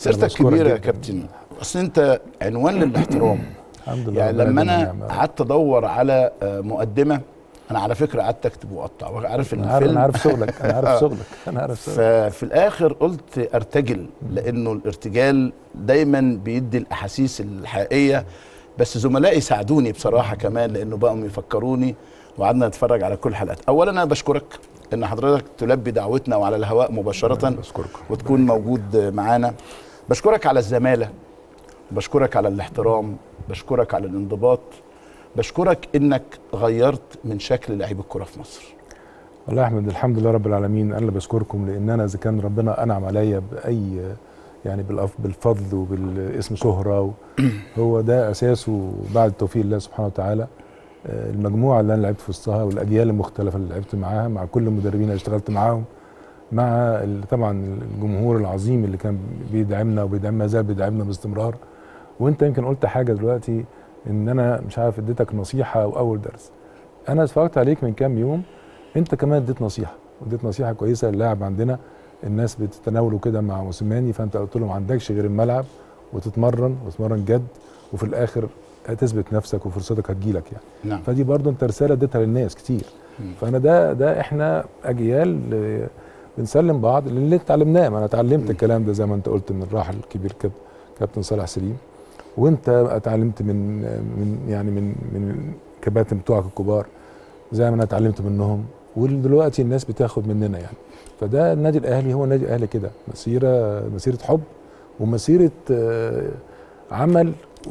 سيرتك بشكرك كبيره يا جداً. كابتن اصل انت عنوان للاحترام الحمد لله يعني ربنا لما يديم انا النعمة. قعدت ادور على آه، مقدمه انا على فكره قعدت اكتب واقطع وعارف ان انا عارف الفيلم انا عارف شغلك انا عارف آه. شغلك انا عارف شغلك ففي الاخر قلت ارتجل لانه الارتجال دايما بيدي الاحاسيس الحقيقيه بس زملائي ساعدوني بصراحه كمان لانه بقوا يفكروني وقعدنا نتفرج على كل حلقات اولا انا بشكرك ان حضرتك تلبي دعوتنا وعلى الهواء مباشره بشكركم وتكون موجود معانا بشكرك على الزماله بشكرك على الاحترام بشكرك على الانضباط بشكرك انك غيرت من شكل لعيب الكره في مصر والله يا احمد الحمد لله رب العالمين انا اللي بشكركم لان انا اذا كان ربنا انعم عليا باي يعني بالأف- بالفضل وبالاسم شهره و- هو ده اساسه بعد توفيق الله سبحانه وتعالى آه، المجموعه اللي انا لعبت في وسطها والاجيال المختلفه اللي لعبت معاها مع كل المدربين اللي اشتغلت معاهم مع ال- طبعا الجمهور العظيم اللي كان بيدعمنا وبيدعم ما زال بيدعمنا باستمرار وانت يمكن قلت حاجه دلوقتي ان انا مش عارف اديتك نصيحه او اول درس انا اتفرجت عليك من كام يوم انت كمان اديت نصيحه اديت نصيحه كويسه للاعب عندنا الناس بتتناوله كده مع موسيماني فانت قلت له ما عندكش غير الملعب وتتمرن وتتمرن جد وفي الاخر هتثبت نفسك وفرصتك هتجيلك يعني نعم فدي برضو انت رساله اديتها للناس كتير مم. فانا ده ده احنا اجيال آه، بنسلم بعض اللي اتعلمناه ما انا اتعلمت مم. الكلام ده زي ما انت قلت من الراحل الكبير كاب- كابتن صالح سليم وانت اتعلمت من من يعني من من الكباتن بتوعك الكبار زي ما انا اتعلمت منهم ودلوقتي الناس بتاخد مننا يعني فده النادي الاهلي هو النادي الاهلي كده مسيره مسيره حب ومسيره آه، عمل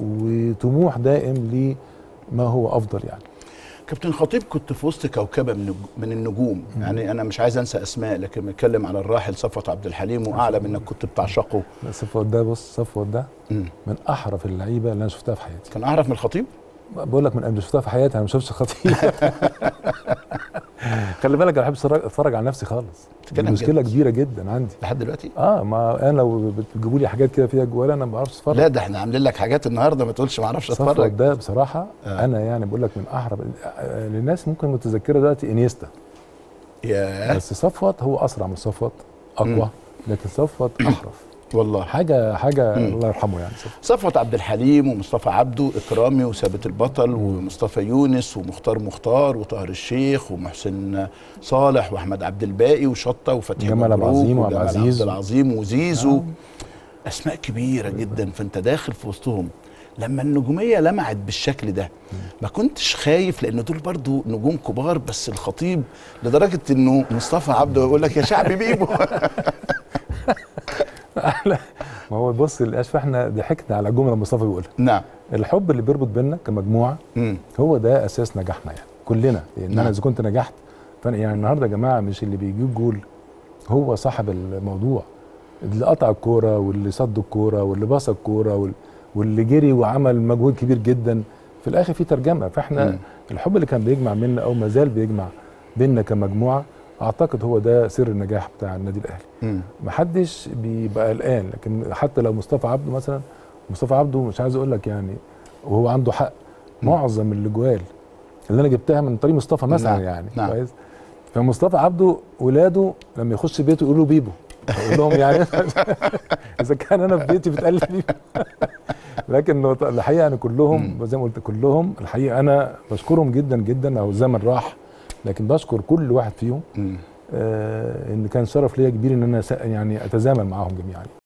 وطموح دائم لما هو افضل يعني كابتن خطيب كنت في وسط كوكبه من النج- من النجوم يعني انا مش عايز انسى اسماء لكن بنتكلم على الراحل صفوت عبد الحليم واعلم انك كنت بتعشقه صفوت ده بص صفوت ده مم. من احرف اللعيبه اللي انا شفتها في حياتي كان اعرف من الخطيب بقول لك من قبل شفتها في حياتي انا ما شفتش خطيب خلي بالك انا بحب أتفرج- اتفرج على نفسي خالص دي تتكلم مشكله جد. كبيره جدا عندي لحد دلوقتي اه ما انا لو بتجيبوا لي حاجات كده فيها جوال انا ما بعرفش اتفرج لا ده احنا عاملين لك حاجات النهارده ما تقولش ما اعرفش صفوت اتفرج ده بصراحه آه. آه. انا يعني بقول لك من احرف آه، للناس ممكن متذكره دلوقتي انيستا يا بس صفوت هو اسرع من صفوت مم. اقوى لكن صفوت احرف والله حاجه حاجه مم. الله يرحمه يعني صفوت صفوت عبد الحليم ومصطفى عبده اكرامي وثابت البطل ومصطفى يونس ومختار مختار وطاهر الشيخ ومحسن صالح واحمد عبد الباقي وشطه وفتحي جمال عبد مبروك العظيم وعبد وجمال العزيز. عبد العظيم وزيزو آه. اسماء كبيره جدا فانت داخل في وسطهم لما النجوميه لمعت بالشكل ده ما كنتش خايف لان دول برضو نجوم كبار بس الخطيب لدرجه انه مصطفى عبده يقول لك يا شعبي بيبو ما هو بص للاسف احنا ضحكنا على جمله مصطفى بيقولها نعم الحب اللي بيربط بيننا كمجموعه مم. هو ده اساس نجاحنا يعني كلنا لان نعم. انا اذا كنت نجحت فانا يعني النهارده يا جماعه مش اللي بيجيب جول هو صاحب الموضوع اللي قطع الكوره واللي صد الكوره واللي باص الكوره وال- واللي جري وعمل مجهود كبير جدا في الاخر في ترجمه فاحنا مم. الحب اللي كان بيجمع منا او ما زال بيجمع بيننا كمجموعه اعتقد هو ده سر النجاح بتاع النادي الاهلي مم. محدش بيبقى قلقان لكن حتى لو مصطفى عبده مثلا مصطفى عبده مش عايز اقول لك يعني وهو عنده حق مم. معظم الاجوال اللي انا جبتها من طريق مصطفى مثلا نعم، يعني نعم. كويس فمصطفى عبده ولاده لما يخش بيته يقولوا له بيبو اقول لهم يعني اذا كان انا في بيتي بتقال لي بيبو لكن هو الحقيقه يعني كلهم زي ما قلت كلهم الحقيقه انا بشكرهم جدا جدا او الزمن راح لكن بشكر كل واحد فيهم مم. آه ان كان شرف ليا كبير ان انا س- يعني اتزامن معاهم جميعا